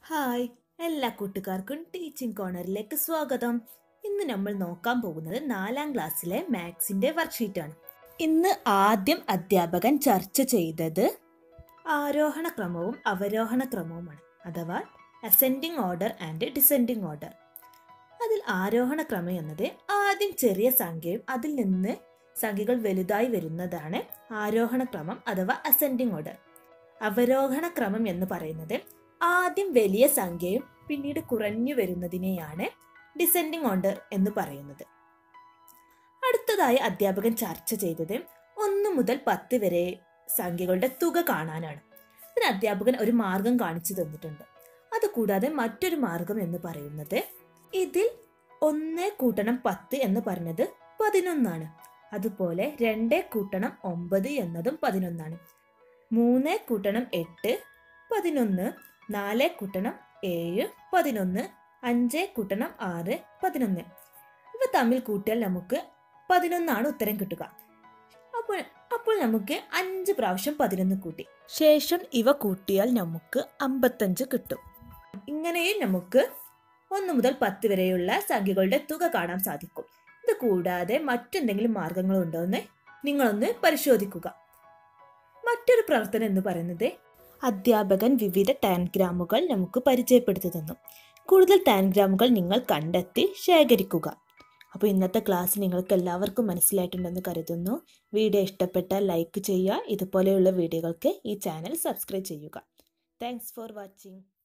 hi എല്ലാ കൂട്ടുകാർക്കും teaching കോർണറിലേക്ക് സ്വാഗതം ഇന്ന് നമ്മൾ നോക്കാൻ പോകുന്നത് നാലാം ക്ലാസ്സിലെ മാത്സിന്റെ വർക്ക്ഷീറ്റാണ് ഇന്ന് ആദ്യം അധ്യാപകൻ ചർച്ച ചെയ്തത് ആരോഹണ ക്രമവും അവരോഹണ ക്രമവുമാണ് അഥവാ ascending order and descending order അതിൽ ആരോഹണ ക്രമം എന്നത് ആദ്യം ചെറിയ സംഖ്യയും അതിൽ നിന്ന് സംഖ്യകൾ വലുതായി വരുന്നതാണ് ആരോഹണ ക്രമം അഥവാ അസെൻഡിങ് ഓർഡർ അവരോഹണ ക്രമം എന്ന് പറയുന്നത് ആദ്യം വലിയ സംഖ്യയും പിന്നീട് കുറഞ്ഞു വരുന്നതിനെയാണ് ഡിസെൻഡിങ് ഓർഡർ എന്ന് പറയുന്നത് അടുത്തതായി അധ്യാപകൻ ചർച്ച ചെയ്തത് ഒന്ന് മുതൽ പത്ത് വരെ സംഖ്യകളുടെ തുക കാണാനാണ് ഇതിന് അധ്യാപകൻ ഒരു മാർഗം കാണിച്ചു തന്നിട്ടുണ്ട് അതുകൂടാതെ മറ്റൊരു മാർഗം എന്ന് പറയുന്നത് ഇതിൽ ഒന്ന് കൂട്ടണം പത്ത് എന്ന് പറഞ്ഞത് പതിനൊന്നാണ് അതുപോലെ രണ്ട് കൂട്ടണം ഒമ്പത് എന്നതും പതിനൊന്നാണ് മൂന്ന് കൂട്ടണം എട്ട് പതിനൊന്ന് നാല് കൂട്ടണം ഏഴ് പതിനൊന്ന് അഞ്ച് കൂട്ടണം ആറ് പതിനൊന്ന് ഇവ തമ്മിൽ കൂട്ടിയാൽ നമുക്ക് പതിനൊന്നാണ് ഉത്തരം കിട്ടുക അപ്പോൾ അപ്പോൾ നമുക്ക് അഞ്ച് പ്രാവശ്യം പതിനൊന്ന് കൂട്ടി ശേഷം ഇവ കൂട്ടിയാൽ നമുക്ക് അമ്പത്തഞ്ച് കിട്ടും ഇങ്ങനെയും നമുക്ക് ഒന്ന് മുതൽ പത്ത് വരെയുള്ള സംഖ്യകളുടെ തുക കാണാൻ സാധിക്കും ഇത് കൂടാതെ മറ്റെന്തെങ്കിലും മാർഗങ്ങളുണ്ടോ എന്ന് നിങ്ങളൊന്ന് പരിശോധിക്കുക മറ്റൊരു പ്രവർത്തനം എന്ന് പറയുന്നത് അധ്യാപകൻ വിവിധ ടാൻഗ്രാമുകൾ നമുക്ക് പരിചയപ്പെടുത്തി തന്നു കൂടുതൽ ടാൻഗ്രാമുകൾ നിങ്ങൾ കണ്ടെത്തി ശേഖരിക്കുക അപ്പോൾ ഇന്നത്തെ ക്ലാസ് നിങ്ങൾക്ക് എല്ലാവർക്കും മനസ്സിലായിട്ടുണ്ടെന്ന് കരുതുന്നു വീഡിയോ ഇഷ്ടപ്പെട്ടാൽ ലൈക്ക് ചെയ്യുക ഇതുപോലെയുള്ള വീഡിയോകൾക്ക് ഈ ചാനൽ സബ്സ്ക്രൈബ് ചെയ്യുക താങ്ക്സ് ഫോർ വാച്ചിങ്